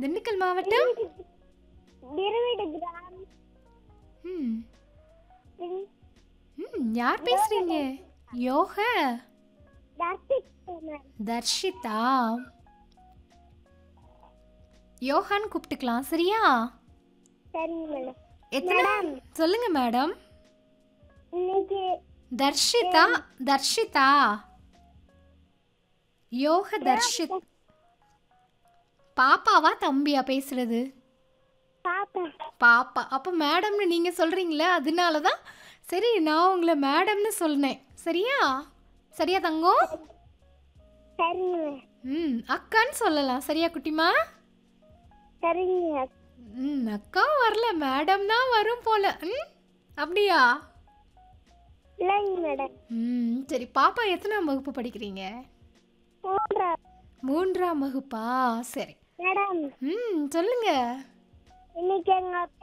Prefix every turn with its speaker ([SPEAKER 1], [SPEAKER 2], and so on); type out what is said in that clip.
[SPEAKER 1] திண்டுக்கல் மாவட்டம்
[SPEAKER 2] திருவிடு கிராமம்
[SPEAKER 1] ம்
[SPEAKER 2] திரு-
[SPEAKER 1] ம் யார் பேசுறீங்க யோக
[SPEAKER 2] தர்சிகா மேம்
[SPEAKER 1] தர்ஷிதா யோகான்னு கூப்பிட்டுக்கலாம் சரியா
[SPEAKER 2] சரிங்க மேடம்
[SPEAKER 1] எத்தனை சொல்லுங்க மேடம்
[SPEAKER 2] இன்னைக்கு
[SPEAKER 1] தர்ஷிதா தர்ஷிதா யோக தர்ஷித் பாப்பாவா தம்பியா பேசுறது
[SPEAKER 2] பாப்பா
[SPEAKER 1] பாப்பா அப்போ மேடம்னு நீங்கள் சொல்கிறீங்களே அதனால தான் சரி நான் உங்களை மேடம்னு சொன்னேன் சரியா சரியா தங்கம்
[SPEAKER 2] சரிங்க
[SPEAKER 1] ம் அக்கான்னு சொல்லலாம் சரியா குட்டிமா
[SPEAKER 2] சரிங்க
[SPEAKER 1] ம் அக்கா வரல மேடம் தான் வரும் போல ம் அப்படியா
[SPEAKER 2] இல்லைங்க மேடம்
[SPEAKER 1] ம் சரி பாப்பா எத்தனாம் வகுப்பு படிக்கிறீங்க
[SPEAKER 2] மூன்றா
[SPEAKER 1] மூன்றாம் வகுப்பா சரி
[SPEAKER 2] மேடம்
[SPEAKER 1] ம் சொல்லுங்க
[SPEAKER 2] இன்னைக்கு எங்க அப்பா